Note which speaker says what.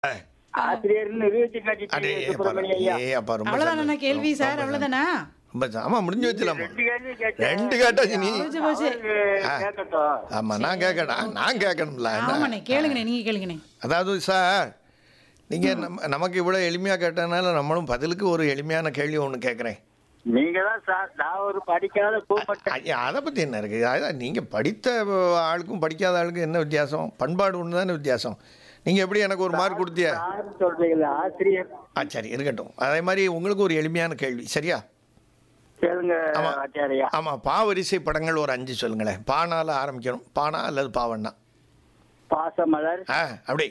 Speaker 1: ஆசிரியர் நிரூபிச்சு
Speaker 2: அடே
Speaker 1: காட்டிட்டீங்க
Speaker 2: ஏப்பா,
Speaker 1: சுப்பிரமணிய ஐயா
Speaker 2: ஏ அப்பா ரொம்ப
Speaker 3: அவ்வளவுதானா
Speaker 2: சந்தோஷம்.
Speaker 3: கேள்வி சார்
Speaker 2: ரொம்ப
Speaker 3: அவ்வளவுதானா
Speaker 2: ரொம்ப ச- ஆமா முடிஞ்சு வச்சுலாமா
Speaker 1: ரெண்டு கேள்வி கேட்டேன்.
Speaker 2: ரெண்டு கேட்டாச்சு நீ
Speaker 3: போச்சு போச்சு
Speaker 1: அவரு
Speaker 2: ஆ.
Speaker 1: கேட்கட்டும்
Speaker 2: ஆமா நான் கேட்கணும் நான் கேட்கணும்ல என்ன?
Speaker 3: ஆமாண்ணே கேளுங்கண்ணே நீங்க கேளுங்கண்ணே
Speaker 2: அதாவது சார் நீங்க நம்ம நமக்கு இவ்வளவு எளிமையா கேட்டனால நம்மளும் பதிலுக்கு ஒரு எளிமையான கேள்வி ஒன்று கேட்குறேன்
Speaker 1: நீங்க தான் சார் நான் ஒரு படிக்காத கூப்பட்டேன்
Speaker 2: அதை பத்தி என்ன இருக்கு அதான் நீங்க படித்த ஆளுக்கும் படிக்காத ஆளுக்கும் என்ன வித்தியாசம் பண்பாடு ஒன்று தானே வித்தியாசம் நீங்க எப்படி எனக்கு ஒரு மார்க் கொடுத்தியா
Speaker 1: சார் சொல்றீங்களா ஆசிரியர்
Speaker 2: ஆ சரி இருக்கட்டும் அதே மாதிரி உங்களுக்கு ஒரு எளிமையான கேள்வி சரியா
Speaker 1: கேளுங்க
Speaker 2: ஆமா.
Speaker 1: ஆச்சாரியா
Speaker 2: ஆமா பாவரிசை படங்கள் ஒரு அஞ்சு சொல்லுங்களேன் பானால ஆரம்பிக்கணும் பானா அல்லது பாவண்ணா
Speaker 1: பாசமலர்
Speaker 2: ஆ அப்படி